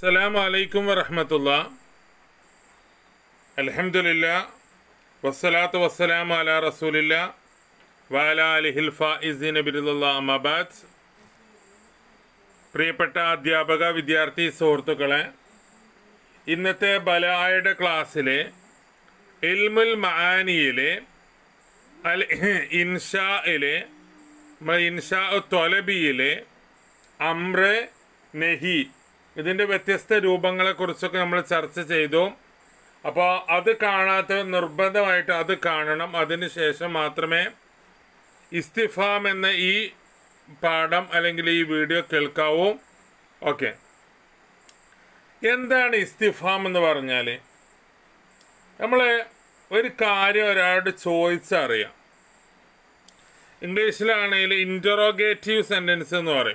അസ്സലാമു അലൈക്കും വറഹമത്തുള്ള അൽഹംദുലില്ല വസ്സലാത്തു വസ്സലാമു അലാ റസൂലില്ല വാല അലിഹിൽ ഫായിസിൻ ബിരുദുള്ള അമബാദ് പ്രിയപ്പെട്ട അധ്യാപക വിദ്യാർത്ഥി സുഹൃത്തുക്കളെ ഇന്നത്തെ ബലായുടെ ക്ലാസ്സിലെ ഇൽമുൽ മആനിയിലെ അൽ ഇൻഷായിലെ ഇൻഷാ തൊലബിയിലെ അമ്ര നെഹി ഇതിൻ്റെ വ്യത്യസ്ത രൂപങ്ങളെക്കുറിച്ചൊക്കെ നമ്മൾ ചർച്ച ചെയ്തു അപ്പോൾ അത് കാണാത്ത നിർബന്ധമായിട്ട് അത് കാണണം അതിനുശേഷം മാത്രമേ ഇസ്തിഫാം എന്ന ഈ പാഠം അല്ലെങ്കിൽ ഈ വീഡിയോ കേൾക്കാവൂ ഓക്കെ എന്താണ് ഇസ്തിഫാം എന്ന് പറഞ്ഞാൽ നമ്മൾ ഒരു കാര്യം ഒരാളോട് ചോദിച്ചറിയാം ഇംഗ്ലീഷിലാണെങ്കിൽ ഇൻറ്ററോഗേറ്റീവ് സെൻറ്റൻസ് എന്ന് പറയും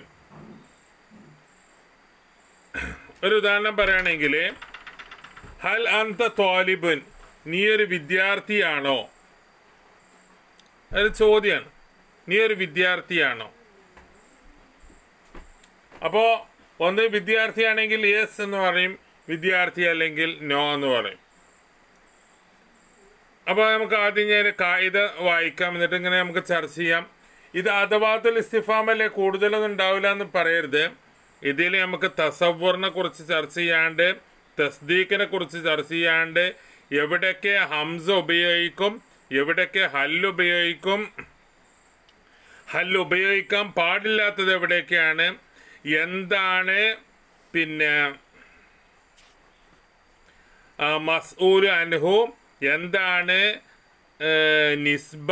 ഒരു ഉദാഹരണം പറയുകയാണെങ്കിൽ ഹൽ അന്ത തോലിബുൻ നീ ഒരു വിദ്യാർത്ഥിയാണോ അതൊരു ചോദ്യമാണ് നീ ഒരു വിദ്യാർത്ഥിയാണോ അപ്പോൾ ഒന്ന് വിദ്യാർത്ഥിയാണെങ്കിൽ യെസ് എന്ന് പറയും വിദ്യാർത്ഥി അല്ലെങ്കിൽ നോ എന്ന് പറയും അപ്പോൾ നമുക്ക് ആദ്യം ഞാൻ കായിക വായിക്കാം എന്നിട്ട് ഇങ്ങനെ നമുക്ക് ചർച്ച ചെയ്യാം ഇത് അഥവാത്തുൽ ഇസ്തിഫാം അല്ലേ കൂടുതലൊന്നും ഉണ്ടാവില്ല എന്ന് പറയരുത് ഇതിൽ നമുക്ക് തസവറിനെ കുറിച്ച് ചർച്ച ചെയ്യാണ്ട് തസ്ദീഖിനെ കുറിച്ച് ചർച്ച ചെയ്യാണ്ട് എവിടെയൊക്കെ ഹംസ ഉപയോഗിക്കും എവിടെയൊക്കെ ഹല്ല് ഉപയോഗിക്കും ഹല്ല് ഉപയോഗിക്കാൻ പാടില്ലാത്തത് എവിടെയൊക്കെയാണ് എന്താണ് പിന്നെ മസ്ഊൽ അൻഹു എന്താണ് നിസ്ബ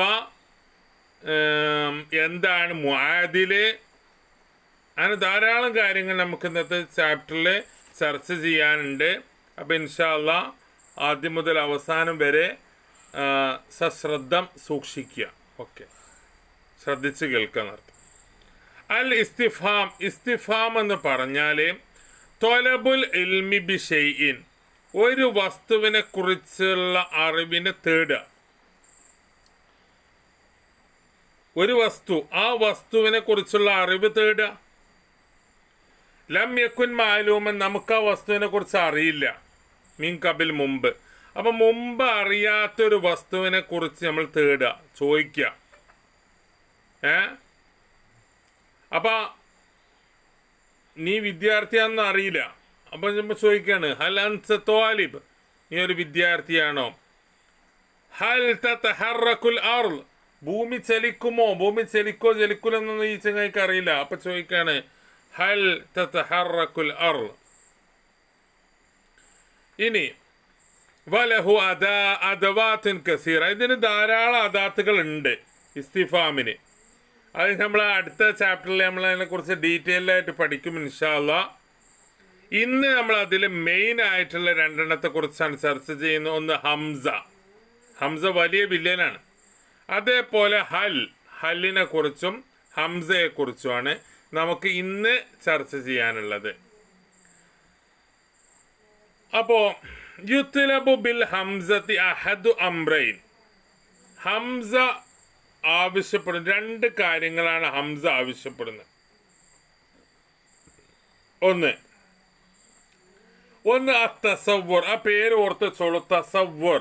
എന്താണ് മുആദില് അങ്ങനെ ധാരാളം കാര്യങ്ങൾ നമുക്ക് ഇന്നത്തെ ചാപ്റ്ററിൽ ചർച്ച ചെയ്യാനുണ്ട് അപ്പോൾ ഇൻഷാല്ല ആദ്യം മുതൽ അവസാനം വരെ സശ്രദ്ധം സൂക്ഷിക്കുക ഓക്കെ ശ്രദ്ധിച്ച് കേൾക്കാൻ നടത്തും അൽ ഇസ്തിഫാം ഇസ്തിഫാം എന്ന് പറഞ്ഞാൽ തൊലബുൽ ഇൽമി ബി ഷെയ്യിൻ ഒരു വസ്തുവിനെ കുറിച്ചുള്ള അറിവിനെ തേടുക ഒരു വസ്തു ആ വസ്തുവിനെ കുറിച്ചുള്ള അറിവ് തേടുക ലം യക്കുൻ മാലൂമൻ നമുക്ക് ആ വസ്തുവിനെ കുറിച്ച് അറിയില്ല മീൻ കബിൽ മുമ്പ് അപ്പൊ മുമ്പ് അറിയാത്തൊരു വസ്തുവിനെ കുറിച്ച് നമ്മൾ തേടുക ചോദിക്കുക ഏ അപ്പൊ നീ വിദ്യാർത്ഥിയാണെന്ന് അറിയില്ല അപ്പൊ നമ്മൾ ചോദിക്കാണ് ഹൽ അൻസ തോലിബ് നീ ഒരു വിദ്യാർത്ഥിയാണോ ഹൽ തഹറക്കുൽ അർൾ ഭൂമി ചലിക്കുമോ ഭൂമി ചലിക്കോ ചലിക്കൂലെന്നൊന്നും ഈ ചങ്ങായിക്ക് അറിയില്ല അപ്പൊ ചോദിക്കാണ് ഹൽ തഹറക്കുൽ അർൾ ഇനി വലഹു അദാ അദവാത്തിൻ കസീറ ഇതിന് ധാരാളം അദാത്തുകൾ ഉണ്ട് ഇസ്തിഫാമിന് അത് നമ്മൾ അടുത്ത ചാപ്റ്ററിൽ നമ്മൾ അതിനെക്കുറിച്ച് ഡീറ്റെയിൽ ആയിട്ട് പഠിക്കും ഇൻഷാല്ല ഇന്ന് നമ്മൾ അതിൽ മെയിൻ ആയിട്ടുള്ള രണ്ടെണ്ണത്തെ കുറിച്ചാണ് ചർച്ച ചെയ്യുന്നത് ഒന്ന് ഹംസ ഹംസ വലിയ വില്ലനാണ് അതേപോലെ ഹൽ ഹല്ലിനെ കുറിച്ചും ഹംസയെ കുറിച്ചുമാണ് നമുക്ക് ഇന്ന് ചർച്ച ചെയ്യാനുള്ളത് അപ്പോ യുത്തലബു ബിൽ ഹംസത്തി അഹദു അംറൈൻ ഹംസ ആവശ്യപ്പെടുന്ന രണ്ട് കാര്യങ്ങളാണ് ഹംസ ആവശ്യപ്പെടുന്നത് ഒന്ന് ഒന്ന് ആ തസവർ ആ പേര് ഓർത്ത് വെച്ചോളൂ തസവർ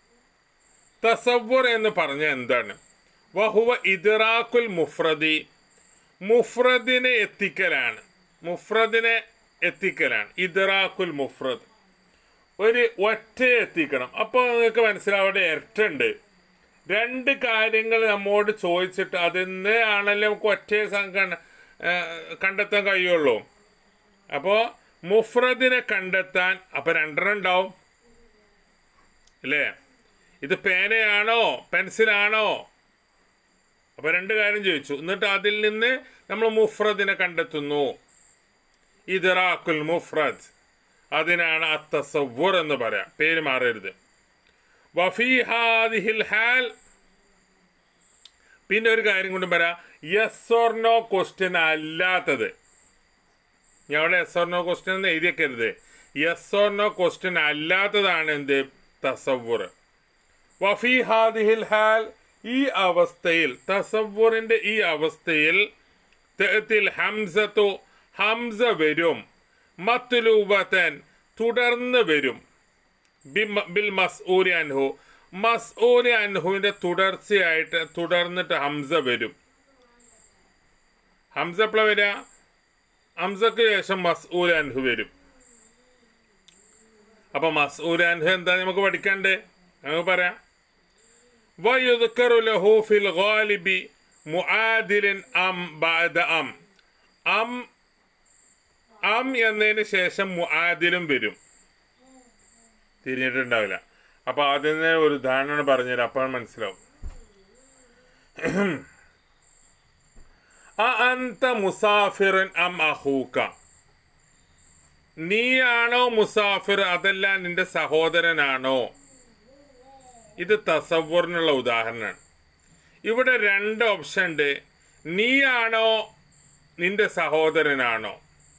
തസവർ എന്ന് പറഞ്ഞ എന്താണ് വഹുവ ഇദ്റാഖുൽ മുഫ്രദി മുഫ്രദിനെ എത്തിക്കലാണ് മുഫ്രദിനെ എത്തിക്കലാണ് ഇദ്റാഖുൽ മുഫ്രദ് ഒരു ഒറ്റ എത്തിക്കണം അപ്പോൾ നിങ്ങൾക്ക് മനസ്സിലാവേണ്ട ഇരട്ടുണ്ട് രണ്ട് കാര്യങ്ങൾ നമ്മോട് ചോദിച്ചിട്ട് അതിന്ന് ആണല്ലോ നമുക്ക് ഒറ്റ കണ്ടെത്താൻ കഴിയുള്ളൂ അപ്പോൾ മുഫ്രദിനെ കണ്ടെത്താൻ അപ്പോൾ രണ്ടെണ്ണം ഉണ്ടാവും അല്ലേ ഇത് പേനയാണോ പെൻസിലാണോ അപ്പോൾ രണ്ട് കാര്യം ചോദിച്ചു എന്നിട്ട് അതിൽ നിന്ന് നമ്മൾ മുഫ്രദിനെ കണ്ടെത്തുന്നു ഇദ്റാഖുൽ മുഫ്രദ് അതിനാണ് അത്തസവർ എന്ന് പറയാം പേര് മാറരുത് വഫീഹാദിഹിൽ ഹാൽ പിന്നെ ഒരു കാര്യം കൊണ്ട് പറയാം യെസ് ഓർ നോ ക്വസ്റ്റ്യൻ അല്ലാത്തത് ഞാൻ അവിടെ യെസ് ഓർ നോ ക്വസ്റ്റ്യൻ എന്ന് എഴുതിയേക്കരുത് യെസ് ഓർ നോ ക്വസ്റ്റ്യൻ അല്ലാത്തതാണ് എന്ത് തസവർ വഫീഹാദിഹിൽ ഹാൽ ഈ അവസ്ഥയിൽ തസവറിന്റെ ഈ അവസ്ഥയിൽ ഹംസത്തു ഹംസ വരും മത്തുലൂബത്തൻ തുടർന്ന് വരും ബിം- ബിൽ മസ്ഊരി അൻഹു മസ്ഊരി അൻഹുവിന്റെ തുടർച്ചയായിട്ട് തുടർന്നിട്ട് ഹംസ വരും ഹംസ എപ്പോഴാ വരിക ഹംസക്ക് ശേഷം മസ്ഊൽ അൻഹു വരും അപ്പൊ മസ്ഊൽ അൻഹു എന്താ നമുക്ക് പഠിക്കണ്ടേ നമുക്ക് പറയാം ويذكر له في الغالب معادل أم بعد أم أم അം എന്നതിന് ശേഷം മുആദിലും വരും തിരിഞ്ഞിട്ടുണ്ടാവില്ല അപ്പൊ ആദ്യം തന്നെ ഒരു ഉദാഹരണം പറഞ്ഞുതരാം അപ്പോൾ മനസ്സിലാവും അ അന്ത മുസാഫിറൻ അം അഹൂക്ക നീയാണോ മുസാഫിർ അതല്ല നിന്റെ സഹോദരനാണോ ഇത് തസവറിനുള്ള ഉദാഹരണമാണ് ഇവിടെ രണ്ട് ഓപ്ഷൻ ഉണ്ട് നീയാണോ നിന്റെ സഹോദരനാണോ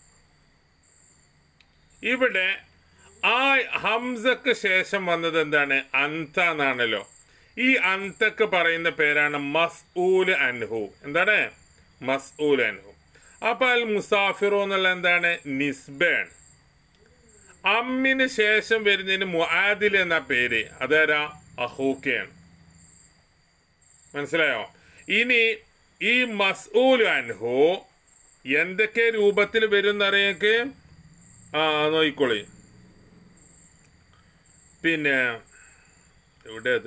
ഇവിടെ ആ ഹംസക്ക് ശേഷം വന്നത് എന്താണ് അന്ത എന്നാണല്ലോ ഈ അന്തക്ക് പറയുന്ന പേരാണ് മസ്ഊല് അൻഹു എന്താണ് മസ്ഊൽ അൻഹു അപ്പൊ അൽ മുസാഫിറു എന്നുള്ള എന്താണ് നിസ്ബാൻ അമ്മിന് ശേഷം വരുന്നതിന് മുആദിൽ എന്ന പേര് അതാരാ അഹൂക്കയാണ് മനസ്സിലായോ ഇനി ഈ മസ്ഊൽ അൻഹു എന്തൊക്കെ രൂപത്തിൽ വരും എന്നറിയൊക്കെ ആ നോയിക്കോളി പിന്നെ എവിടെ അത്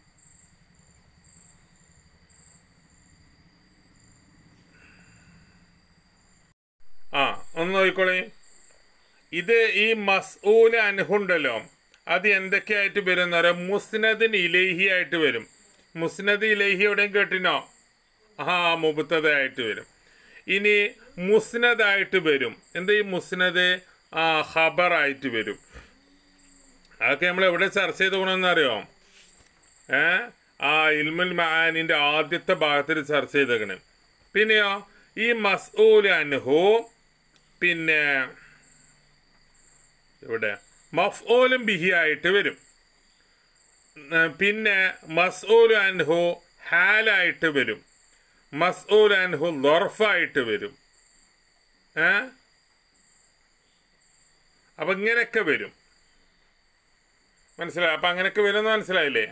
ആ ഒന്ന് നോക്കിക്കോളി ഇത് ഈ മസ്ഊല് അൻഹുണ്ടല്ലോ അത് എന്തൊക്കെയായിട്ട് വരും എന്ന് പറയാം മുസ്നദിന് ഇലേഹി ആയിട്ട് വരും മുസ്നദ് ഇലേഹി എവിടെയും കേട്ടിനോ ആ മുബത്തതായിട്ട് വരും ഇനി മുസ്നദായിട്ട് വരും എന്താ ഈ മുസ്നദ് ആ ഖബറായിട്ട് വരും അതൊക്കെ നമ്മൾ എവിടെ ചർച്ച ചെയ്ത് പോകണമെന്നറിയോ ഏ ആ ഇൽമുൽ മഹാനിൻ്റെ ആദ്യത്തെ ഭാഗത്തിൽ ചർച്ച ചെയ്തേക്കണേ പിന്നെയോ ഈ മസ്ഊൽ അൻഹു പിന്നെ ഇവിടെ മഫ്ഊലും ബിഹി ആയിട്ട് വരും ഉം, പിന്നെ മസ്ഊൽ അൻഹു ഹാലായിട്ട് വരും മസ്ഊൽ അൻഹു ലൊർഫായിട്ട് വരും ഏ അപ്പൊ ഇങ്ങനെയൊക്കെ വരും മനസ്സിലായി അപ്പൊ അങ്ങനെയൊക്കെ വരുമെന്ന് മനസ്സിലായില്ലേ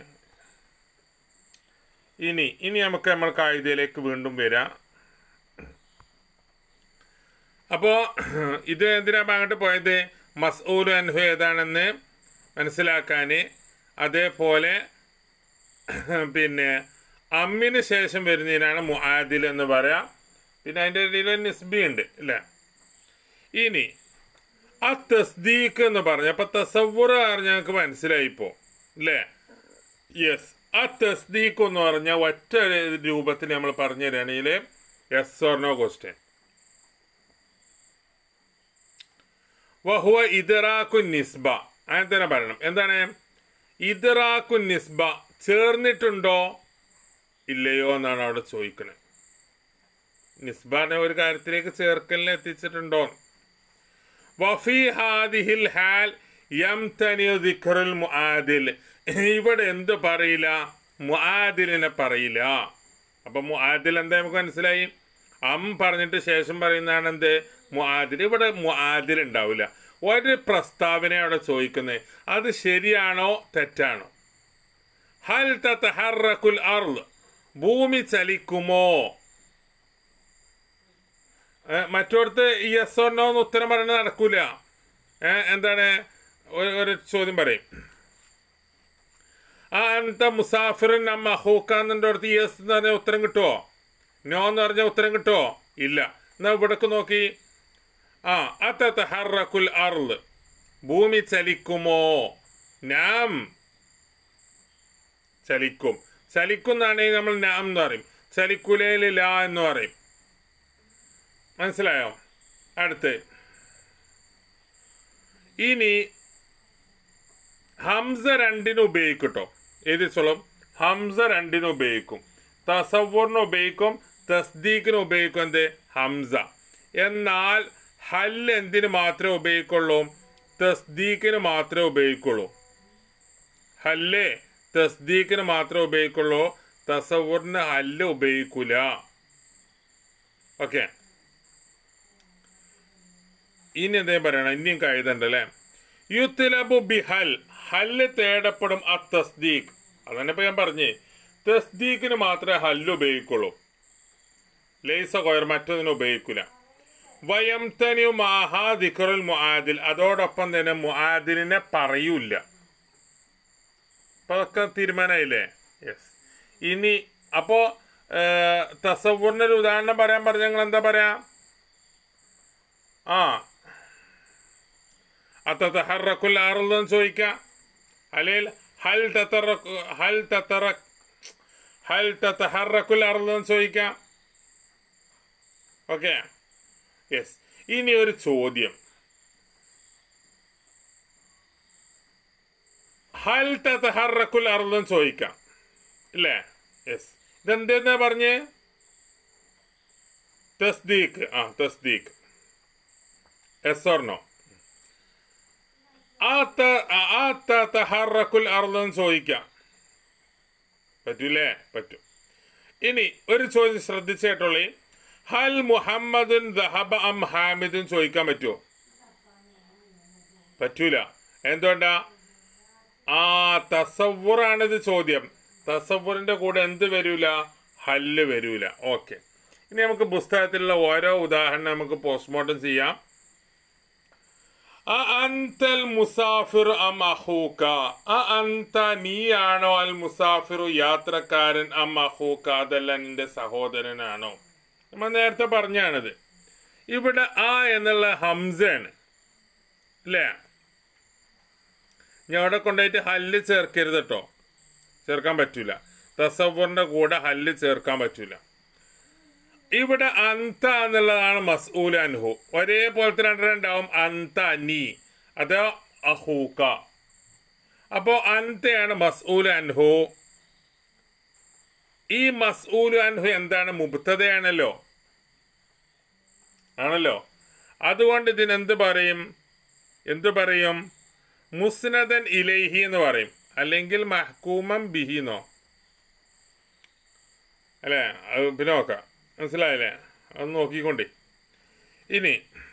ഇനി ഇനി നമുക്ക് നമ്മൾ കായികയിലേക്ക് വീണ്ടും വരാം അപ്പോൾ ഇത് എന്തിനാ അങ്ങോട്ട് പോയത് മസ്ഊൽ അൻഹു ഏതാണെന്ന് മനസ്സിലാക്കാൻ അതേപോലെ പിന്നെ അമ്മിന് ശേഷം വരുന്നതിനാണ് മുആദിൽ എന്ന് പറയാം പിന്നെ അതിൻ്റെ ഇടയിൽ ഒരു നിസ്ബി ഉണ്ട് അല്ലേ ഇനി ആ തസ്ദീഖ് എന്ന് പറഞ്ഞ അപ്പൊ തസവുർ ഞങ്ങൾക്ക് മനസ്സിലായി ഇപ്പോ അല്ലേ യെസ് ആ തസ്ദീഖ് എന്ന് പറഞ്ഞ ഒറ്റ രൂപത്തിൽ നമ്മൾ പറഞ്ഞു തരികയാണെങ്കിൽ യെസ് ഓർ നോ ക്വസ്റ്റ്യൻ വഹുവ ഇതറാക്കു നിസ്ബ അങ്ങനെ തന്നെ പറയണം എന്താണ് ഇതറാക്കു നിസ്ബ ചേർന്നിട്ടുണ്ടോ ഇല്ലയോ എന്നാണ് അവിടെ ചോദിക്കുന്നത് നിസ്ബാനെ ഒരു കാര്യത്തിലേക്ക് ചേർക്കലിനെ എത്തിച്ചിട്ടുണ്ടോ വഫി ഹാദിഹിൽ ഹാൽ യംതനിയു ദിക്റുൽ മുആദിൽ ഇവിടെ എന്ത് പറയില്ല മുആദിലിനെ പറയില്ല അപ്പൊ മുആദിൽ എന്താ നമുക്ക് മനസ്സിലായി അം പറഞ്ഞിട്ട് ശേഷം പറയുന്നതാണ് എന്ത് മുആദിൽ ഇവിടെ മുആദിൽ ഉണ്ടാവില്ല ഒരു പ്രസ്താവന അവിടെ ചോദിക്കുന്നത് അത് ശരിയാണോ തെറ്റാണോ ഹൽ തതഹറക്കുൽ അർള് ഭൂമി ചലിക്കുമോ ഏ, മറ്റോടത്ത് യെസ് ഓർ നോ എന്ന് ഉത്തരം പറയുന്നത് നടക്കൂല ഏ, എന്താണ് ഒരു- ഒരു ചോദ്യം പറയും ആ അന്ത മുസാഫിറിൻ അമ്മ ഹൂക്കാന്നിൻ്റെ അടുത്ത് യെസ് എന്ന് പറഞ്ഞ ഉത്തരം കിട്ടുമോ നോ എന്ന് പറഞ്ഞ ഉത്തരം കിട്ടുമോ ഇല്ല എന്നാ ഇവിടക്ക് നോക്കി ആ അത്തഹറക്കുൽ അർള് ഭൂമി ചലിക്കുമോ നാം ചലിക്കും ചലിക്കുന്നാണെങ്കിൽ നമ്മൾ നാം എന്ന് പറയും ചലിക്കുലേൽ ലാ എന്ന് പറയും മനസ്സിലായോ അടുത്ത് ഇനി ഹംസ രണ്ടിന് ഉപയോഗിക്കട്ടോ ഏത് ചൊല്ലും ഹംസ രണ്ടിന് ഉപയോഗിക്കും തസവറിന് ഉപയോഗിക്കും തസ്ദീഖിന് ഉപയോഗിക്കും എന്ത് ഹംസ എന്നാൽ ഹൽ എന്തിന് മാത്രമേ ഉപയോഗിക്കുള്ളൂ തസ്ദീഖിന് മാത്രമേ ഉപയോഗിക്കുള്ളൂ ഹല്ലേ തസ്ദീഖിന് മാത്രമേ ഉപയോഗിക്കുള്ളൂ തസവറിന് ഹല്ല് ഉപയോഗിക്കൂല ഓക്കെ ഇനി എന്തേ പറയണം ഇനിയും കഴുതണ്ട് അല്ലേ യുത്തിലബു ബിഹൽ ഹല്ല് തേടപ്പെടും ആ തസ്ദീഖ് അതന്നെ ഇപ്പൊ ഞാൻ പറഞ്ഞേ തസ്ദീഖിന് മാത്രമേ ഹല്ല് ഉപയോഗിക്കുള്ളൂ ലൈസ കൊയർ മറ്റൊന്നിനും ഉപയോഗിക്കില്ല വയംതനു മാഹാ ദിഖറുൽ മുആദിൽ അതോടൊപ്പം തന്നെ മുആദിലിനെ പറയൂല അപ്പൊ അതൊക്കെ തീരുമാനമായില്ലേ യെസ് ഇനി അപ്പോ തസവൂറിന് ഒരു ഉദാഹരണം പറയാൻ പറഞ്ഞ ഞങ്ങൾ എന്താ പറയാ ആ അത്തഹറക്കുൽ ആറുള്ളതെന്ന് ചോദിക്കാം അല്ലെങ്കിൽ ഹൽ തത്തറക്കു ഹൽ തത്തറ ഹൽ തത്തഹറക്കുൽ ആറുള്ളതെന്ന് ചോദിക്കാം ഓക്കെ യെസ് ഇനി ഒരു ചോദ്യം ഹൽ തത്തഹറക്കുൽ ആറുള്ളതെന്ന് ചോദിക്കാം ഇല്ലേ യെസ് ഇതെന്തെന്നാ പറഞ്ഞേ തസ്ദീഖ് ആ തസ്ദീഖ് എസ് ഓർണോ ആ തഹറക്കുൽ അർന്ന് ചോദിക്കാം പറ്റൂലേ പറ്റും ഇനി ഒരു ചോദ്യം ശ്രദ്ധിച്ചേട്ടുള്ളി ഹൽ മുഹമ്മദുൻ ദഹബ അം ഹാമിദുൻ ചോദിക്കാൻ പറ്റുമോ പറ്റൂല എന്തുകൊണ്ടാ ആ തസവ്വറാണിത് ചോദ്യം തസവ്വറിന്റെ കൂടെ എന്ത് വരൂല ഹല്ല് വരൂല ഓക്കെ ഇനി നമുക്ക് പുസ്തകത്തിലുള്ള ഓരോ ഉദാഹരണം നമുക്ക് പോസ്റ്റ്മോർട്ടം ചെയ്യാം അ അന്തൽ മുസാഫിർ അം അഹൂക്ക അ അന്ത നീയാണോ അൽ മുസാഫിറു യാത്രക്കാരൻ അം അഹൂക്ക അതല്ല നിന്റെ സഹോദരനാണോ നമ്മൾ നേരത്തെ പറഞ്ഞാണിത് ഇവിടെ ആ എന്നുള്ള ഹംസയാണ് അല്ലേ ഞാൻ അവിടെ കൊണ്ടുപോയിട്ട് ഹല്ല് ചേർക്കരുത് കേട്ടോ ചേർക്കാൻ പറ്റൂല തസവറിന്റെ കൂടെ ഹല്ല് ചേർക്കാൻ പറ്റൂല ഇവിടെ അന്ത എന്നുള്ളതാണ് മസ്ഊൽ അൻഹു ഒരേപോലത്തെ രണ്ടെണ്ണുണ്ടാവും അന്ത നീ അതോ അഹൂക്ക അപ്പോ അന്തയാണ് മസ്ഊൽ അൻഹു ഈ മസ്ഊൽ അൻഹു എന്താണ് മുബ്തതയാണല്ലോ ആണല്ലോ അതുകൊണ്ട് ഇതിനെന്ത് പറയും എന്ത് പറയും മുസ്നദൻ ഇലൈഹി എന്ന് പറയും അല്ലെങ്കിൽ മഹ്കൂമം ബിഹിന്നോ അല്ലേ അത് പിന്നെ നോക്കാം മനസ്സിലായല്ലേ അത് നോക്കിക്കൊണ്ടേ ഇനി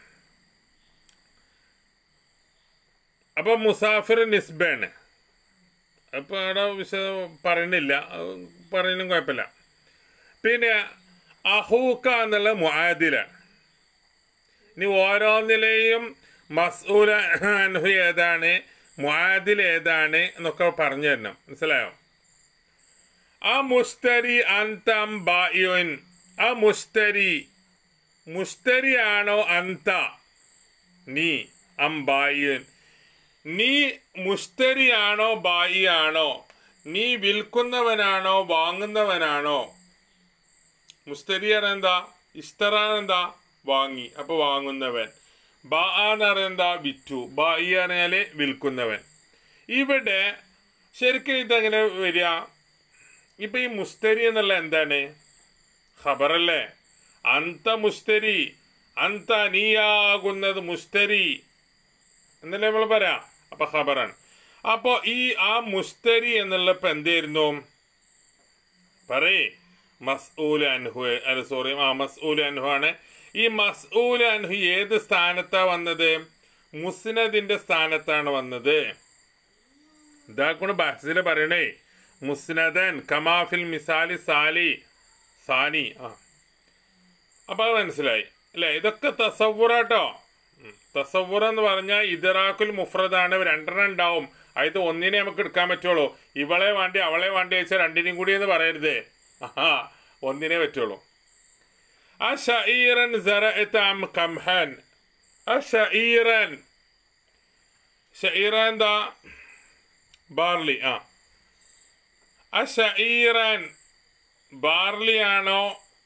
അപ്പൊ മുസാഫിർ നിസ്ബാണ് അപ്പൊ അവിടെ വിശദ പറയണില്ല അത് പറയുന്നതും കുഴപ്പമില്ല പിന്നെ അഹൂക്ക എന്നുള്ള മുആദിലാണ് ഇനി ഓരോന്നിലെയും മസൂല അൻഹു ഏതാണ് മുആദിൽ ഏതാണ് എന്നൊക്കെ പറഞ്ഞു തരണം മനസ്സിലായോ ആ മുസ്തരി അന്തം ബായുൻ ആ മുസ്തരി മുസ്തരിയാണോ അന്ത നീ അം ബായുൻ നീ മുസ്തരിയാണോ ബായിയാണോ നീ വിൽക്കുന്നവനാണോ വാങ്ങുന്നവനാണോ മുസ്തരി എന്താ ഇസ്തറാൻ എന്താ വാങ്ങി അപ്പൊ വാങ്ങുന്നവൻ ബാ എന്ന് പറയുന്നത് വിറ്റു ബായി പറഞ്ഞാല് വിൽക്കുന്നവൻ ഇവിടെ ശരിക്കും ഇതെങ്ങനെ വരിക ഇപ്പൊ ഈ മുസ്തരി എന്നുള്ള എന്താണ് ഖബറല്ലേ അന്ത മുസ്തരി അന്ത നീയാകുന്നത് മുസ്തരി എന്നല്ലേ നമ്മൾ പറയാം അപ്പൊ ഖബറാണ് അപ്പോ ഈ ആ മുസ്തരി എന്നുള്ള ഇപ്പൊ എന്തായിരുന്നു പറയേ മസ്ഊൽ അൻഹു അല്ല സോറി ആ മസ്ഊൽ അൻഹു ആണ് ഈ മസ്ഊൽ അൻഹു ഏത് സ്ഥാനത്താ വന്നത് മുസ്നദിന്റെ സ്ഥാനത്താണ് വന്നത് ഇതാക്കൊണ്ട് ബഹസില് പറയണേ മുസ്നദൻ കമാഫിൽ മിസാലി സാലി സാനി ആ അപ്പൊ അത് മനസ്സിലായി അല്ലേ ഇതൊക്കെ തസവുറാട്ടോ തസവുറ എന്ന് പറഞ്ഞാൽ ഇതറാക്കുൽ മുഫ്രദാണ് രണ്ടെണ്ണം ഉണ്ടാവും അത് ഒന്നിനെ നമുക്ക് എടുക്കാൻ പറ്റുള്ളൂ ഇവളെ വേണ്ടി അവളെ വേണ്ടി വെച്ചാൽ രണ്ടിനും കൂടി എന്ന് പറയരുത് ആ ഒന്നിനെ പറ്റുള്ളൂ ആ ഷഈറൻ സറഅത്താം കംഹൻ ആ ഷഈറൻ ഷഈറ എന്താ ബാർലി ആ ആ ഷഈറൻ ബാർലി ആണോ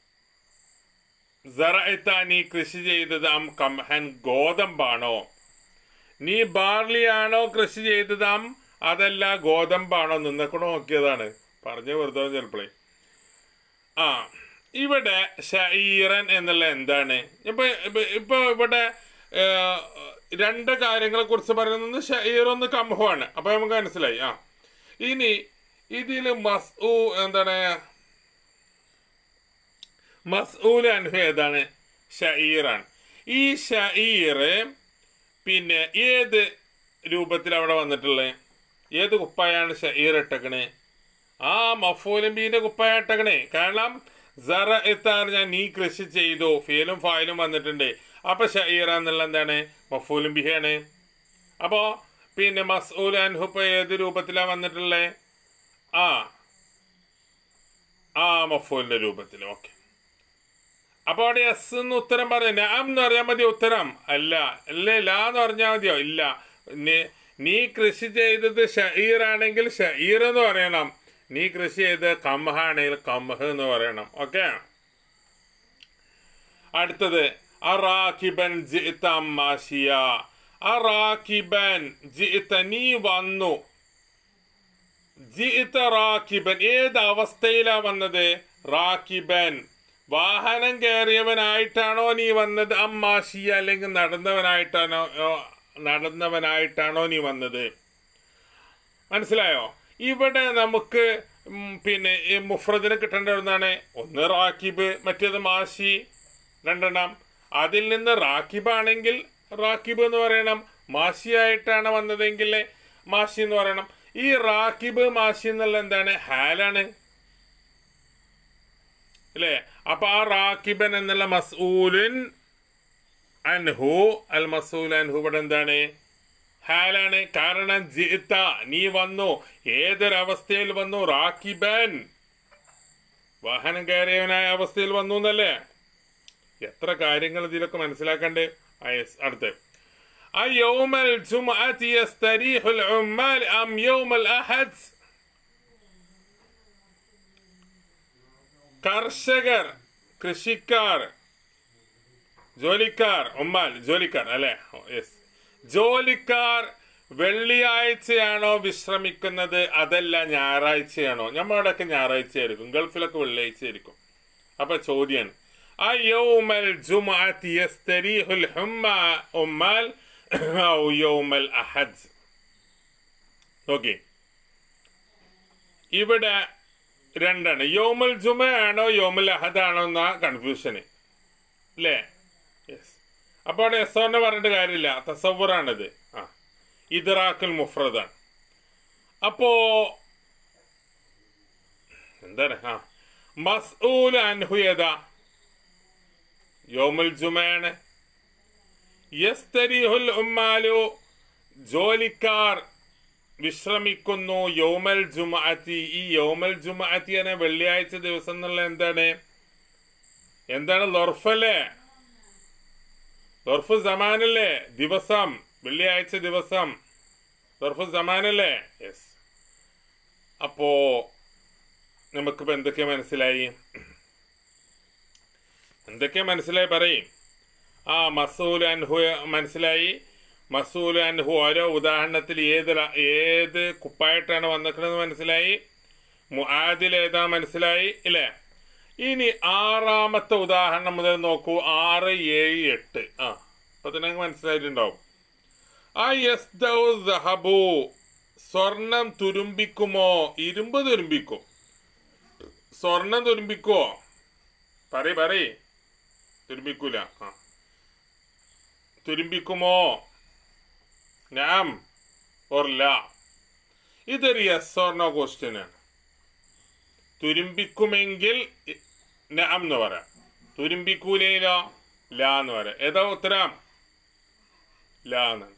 സറഅത്ത നീ കൃഷി ചെയ്തത് അം കംഹൻ ഗോതമ്പാണോ നീ ബാർലി ആണോ കൃഷി ചെയ്തത് അം അതല്ല ഗോതമ്പാണോ നിന്നക്കൂടെ നോക്കിയതാണ് പറഞ്ഞു വെറുതെ ചിലപ്പോഴേ ആ ഇവിടെ ഷഈറൻ എന്നുള്ള എന്താണ് ഇപ്പൊ ഇപ്പൊ- ഇപ്പൊ ഇവിടെ ഏ, രണ്ട് കാര്യങ്ങളെ കുറിച്ച് പറയുന്നത് ഷഈർ ഒന്ന് കംഹമാണ് അപ്പൊ നമുക്ക് മനസ്സിലായി ആ ഇനി ഇതിൽ മസ്ഊ എന്താണ് മസ്ഊൽ അൻഹു ഏതാണ് ഷഈറാണ് ഈ ഷഈർ പിന്നെ ഏത് രൂപത്തിൽ അവിടെ വന്നിട്ടുള്ളത് ഏത് കുപ്പായാണ് ഷഹീർ ഇട്ടക്കണേ ആ മഫൂലും ബീന്റെ കുപ്പായ ഇട്ടക്കണേ കാരണം സറ എത്താൻ ഞാൻ നീ കൃഷി ചെയ്തു ഫീലും ഫായിലും വന്നിട്ടുണ്ട് അപ്പൊ ഷഹീർ എന്നുള്ള എന്താണ് മഫൂലും ബിഹാണ് അപ്പോ പിന്നെ മസ്ഊൽ അൻഹു ഇപ്പൊ ഏത് രൂപത്തിലാണ് വന്നിട്ടുള്ളത് ആ ആ മഫൂലിന്റെ രൂപത്തിൽ ഓക്കെ അപ്പൊ അവിടെ എസ് എന്ന് ഉത്തരം പറയാം നാം എന്ന് പറയാൻ മതി ഉത്തരം അല്ല അല്ലേ ലാ എന്ന് പറഞ്ഞാൽ മതിയോ ഇല്ല നീ- നീ കൃഷി ചെയ്തത് ഷഹീർ ആണെങ്കിൽ ഷഹീർ എന്ന് പറയണം നീ കൃഷി ചെയ്ത് കമ്മഹ ആണെങ്കിൽ കമ്മഹ് എന്ന് പറയണം ഓക്കെ അടുത്തത് അറാഖിബൻ ജിഇത അമ്മാശിയ അറാഖിബൻ ജിഇത നീ വന്നു ജിഇത റാഖിബൻ ഏത് അവസ്ഥയിലാ വന്നത് റാഖിബൻ വാഹനം കയറിയവനായിട്ടാണോ നീ വന്നത് അമ്മാശിയ അല്ലെങ്കിൽ നടന്നവനായിട്ടാണോ ഓ, നടന്നവനായിട്ടാണോ നീ വന്നത് മനസ്സിലായോ ഇവിടെ നമുക്ക് ഉം, പിന്നെ ഈ മുഫ്രദിന് കിട്ടേണ്ട ഒന്നാണ് ഒന്ന് റാക്കിബ് മറ്റേത് മാഷി രണ്ടെണ്ണം അതിൽ നിന്ന് റാക്കിബ് ആണെങ്കിൽ റാക്കിബ് എന്ന് പറയണം മാഷിയായിട്ടാണ് വന്നതെങ്കിൽ മാഷി എന്ന് പറയണം ഈ റാക്കിബ് മാഷി എന്നുള്ള എന്താണ് ഹാലാണ് അല്ലേ അപ്പൊ ആ റാക്കിബൻ എന്നുള്ള മസൂലുൻ അൻഹു അൽ മസൂൽ അൻഹു ഇവിടെ എന്താണ് ഹാലാണ് കാരണം ജിത്ത നീ വന്നു ഏതൊരവസ്ഥയിൽ വന്നു റാക്കിബൻ വാഹനം കയറിയവനായ അവസ്ഥയിൽ വന്നു എന്നല്ലേ എത്ര കാര്യങ്ങൾ ഇതിലൊക്കെ മനസ്സിലാക്കണ്ടേ ആ, yes, അടുത്ത് أيوم الجمعة يستريح العمال أم يوم الأحد കർഷകർ കൃഷിക്കാർ ജോലിക്കാർ ഉമ്മാൽ ജോലിക്കാർ അല്ലെ യെസ് ജോലിക്കാർ വെള്ളിയാഴ്ചയാണോ വിശ്രമിക്കുന്നത് അതല്ല ഞായറാഴ്ചയാണോ നമ്മളവിടെയൊക്കെ ഞായറാഴ്ചയായിരിക്കും ഗൾഫിലൊക്കെ വെള്ളിയാഴ്ചയായിരിക്കും അപ്പൊ ചോദ്യമാണ് أيوم الجمعة يستريح الحمى أمال أو يوم الأحد ഓക്കെ ഇവിടെ രണ്ടാണ് യോമുൽ ജുമ ആണോ യോമുൽ അഹദ് ആണോ എന്ന കൺഫ്യൂഷന് അല്ലേ യെസ് അപ്പോൾ അവിടെ എസ് ഓറിനെ പറഞ്ഞിട്ട് കാര്യമില്ല തസവറാണിത് ആ ഇദ്റാഖുൽ മുഫ്രദാണ് അപ്പോ എന്താണ് ആ മസ്ഊൽ അൻഹു ഏതാ യോമുൽ ജുമയാണ് യസ്തരിഹുൽ ഉമ്മാലു ജോലിക്കാർ വിശ്രമിക്കുന്നു യോമൽ ജുമാഅത്തി ഈ യോമൽ ജുമാഅത്തി എന്ന വെള്ളിയാഴ്ച ദിവസം എന്നുള്ള എന്താണ് എന്താണ് ലൊർഫല്ലേ ലൊർഫ് സമാനല്ലേ ദിവസം വെള്ളിയാഴ്ച ദിവസം ലൊർഫ് സമാനല്ലേ യെസ് അപ്പോ നമുക്കിപ്പോ എന്തൊക്കെ മനസ്സിലായി എന്തൊക്കെ മനസ്സിലായി പറയും ആ മസൂൽ അൻഹു മനസ്സിലായി മസൂൽ അൻഹു ഓരോ ഉദാഹരണത്തിൽ ഏത് ര- ഏത് കുപ്പായിട്ടാണ് വന്നിരിക്കുന്നത് മനസ്സിലായി മുആദിൽ ഏതാ മനസ്സിലായി ഇല്ലേ ഇനി ആറാമത്തെ ഉദാഹരണം മുതൽ നോക്കൂ ആറ് ഏഴ് എട്ട് ആ അപ്പൊ തന്നെ നിങ്ങൾക്ക് മനസ്സിലായിട്ടുണ്ടാവും ആ യസ്ദൗ ദഹബു സ്വർണം തുരുമ്പിക്കുമോ ഇരുമ്പ് തുരുമ്പിക്കും സ്വർണം തുരുമ്പിക്കുമോ പറയ് പറയ് തുരുമ്പിക്കൂല ആ തുരുമ്പിക്കുമോ നാം ഓർ ല ഇതൊരു യെസ് ഓർ നോ ക്വസ്റ്റ്യൻ ആണ് തുരുമ്പിക്കുമെങ്കിൽ ഇ- നാം എന്ന് പറയാം തുരുമ്പിക്കൂലയിലോ ല എന്ന് പറയാം ഏതാ ഉത്തരം ല എന്നാണ്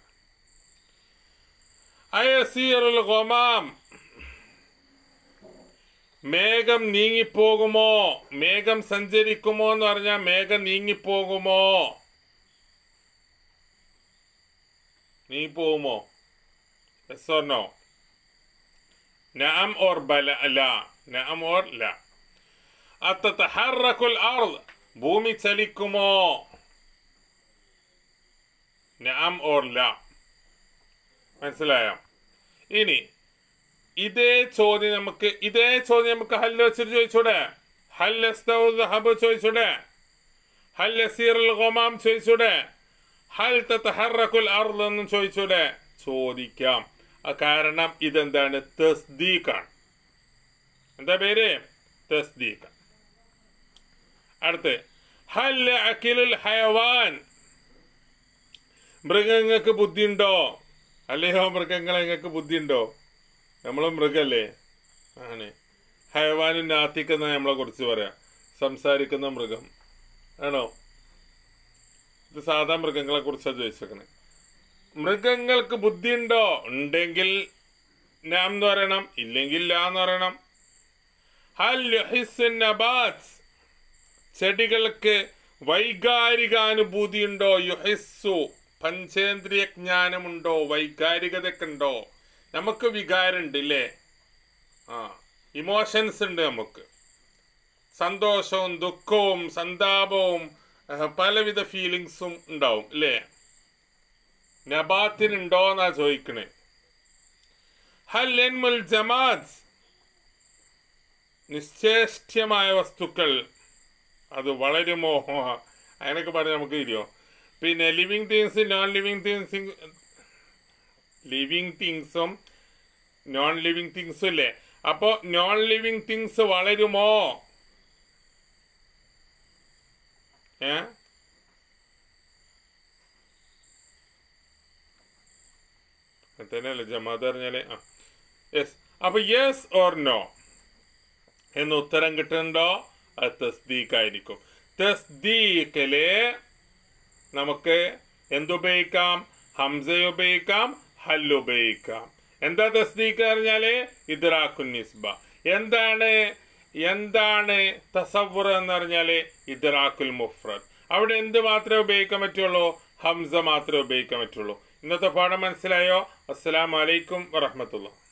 അയസീറുൽ ഗൊമാം മേഘം നീങ്ങിപ്പോകുമോ മേഘം സഞ്ചരിക്കുമോ എന്ന് പറഞ്ഞാൽ മേഘം നീങ്ങിപ്പോകുമോ നീങ്ങിപ്പോകുമോ യെസ് ഓർ നോ നഅം ഓർ ബല ല നഅം ഓർ ല അത്തതഹറക്കുൽ അർദ് ഭൂമി ചലിക്കുമോ നഅം ഓർ ല മനസ്സിലായോ ഇനി ഇതേ ചോദ്യം നമുക്ക് ഇതേ ചോദ്യം നമുക്ക് ഹല്ല് വെച്ചിട്ട് ചോദിച്ചൂടെ ഹൽ ഹബ് ചോദിച്ചൂടെ ഹൽ യസീറുൽ ഗമാം ചോദിച്ചൂടെ ഹൽ തതഹറക്കുൽ അർദ് എന്ന് ചോദിച്ചൂടെ ചോദിക്കാം ആ കാരണം ഇതെന്താണ് തസ്ദീഖാണ് എന്താ പേര് തസ്ദീഖ് അടുത്ത് ഹൽ അഖിലുൽ ഹയവാൻ മൃഗങ്ങൾക്ക് ബുദ്ധിയുണ്ടോ അല്ലയോ മൃഗങ്ങളെ നിങ്ങൾക്ക് ബുദ്ധിയുണ്ടോ നമ്മൾ മൃഗല്ലേ ആണ് ഹയവാനും നാത്തിക്കുന്ന നമ്മളെ കുറിച്ച് പറയാം സംസാരിക്കുന്ന മൃഗം ആണോ ഇത് സാധാ മൃഗങ്ങളെ കുറിച്ചാണ് ചോദിച്ചേക്കണേ മൃഗങ്ങൾക്ക് ബുദ്ധിയുണ്ടോ ഉണ്ടെങ്കിൽ നാം എന്ന് പറയണം ഇല്ലെങ്കിൽ ലാ എന്ന് പറയണം ഹൽ യുഹിസ്സുൻ നബാത്ത് ചെടികൾക്ക് വൈകാരികാനുഭൂതി ഉണ്ടോ യുഹിസ്സു പഞ്ചേന്ദ്രിയ ജ്ഞാനമുണ്ടോ വൈകാരികതയൊക്കെ ഉണ്ടോ നമുക്ക് വികാരമുണ്ട് ഇല്ലേ ആ ഇമോഷൻസ് ഉണ്ട് നമുക്ക് സന്തോഷവും ദുഃഖവും സന്താപവും ഏഹ്, പലവിധ ഫീലിങ്സും ഉണ്ടാവും അല്ലേ നബാത്തിനുണ്ടോ എന്നാ ചോദിക്കണേ ഹൽ എൻമുൽ ജമാത്ത് നിശ്ചേഷ്ട്യമായ വസ്തുക്കൾ അത് വളരുമോ അതിനൊക്കെ പറഞ്ഞ് നമുക്ക് തിരിയോ പിന്നെ living things non living things living തിങ്സും നോൺ ലിവിങ് തിങ്സും ഇല്ലേ അപ്പോൾ നോൺ ലിവിങ് തിങ്സ് വളരുമോ ഏ തന്നെയല്ലേ ജമാഅത്ത് പറഞ്ഞാല് ആ യെസ് അപ്പൊ യെസ് ഓർ നോ എന്ന് ഉത്തരം കിട്ടുന്നുണ്ടോ അത് തസ്ദീഖായിരിക്കും തസ്ദീഖില് നമുക്ക് എന്തുപയോഗിക്കാം ഹംസ ഉപയോഗിക്കാം ഹല്ല് ഉപയോഗിക്കാം എന്താ തസ്ദീഖ് പറഞ്ഞാല് ഇദ്രാഖുൻ നിസ്ബ എന്താണ് എന്താണ് തസവുർ എന്ന് പറഞ്ഞാല് ഇദ്രാഖുൽ മുഫ്രദ് അവിടെ എന്ത് മാത്രമേ ഉപയോഗിക്കാൻ പറ്റുള്ളൂ ഹംസ മാത്രമേ ഉപയോഗിക്കാൻ പറ്റുള്ളൂ ഇന്നത്തെ പാഠം മനസ്സിലായോ അസ്സലാമലൈക്കും വറഹമത്തുള്ള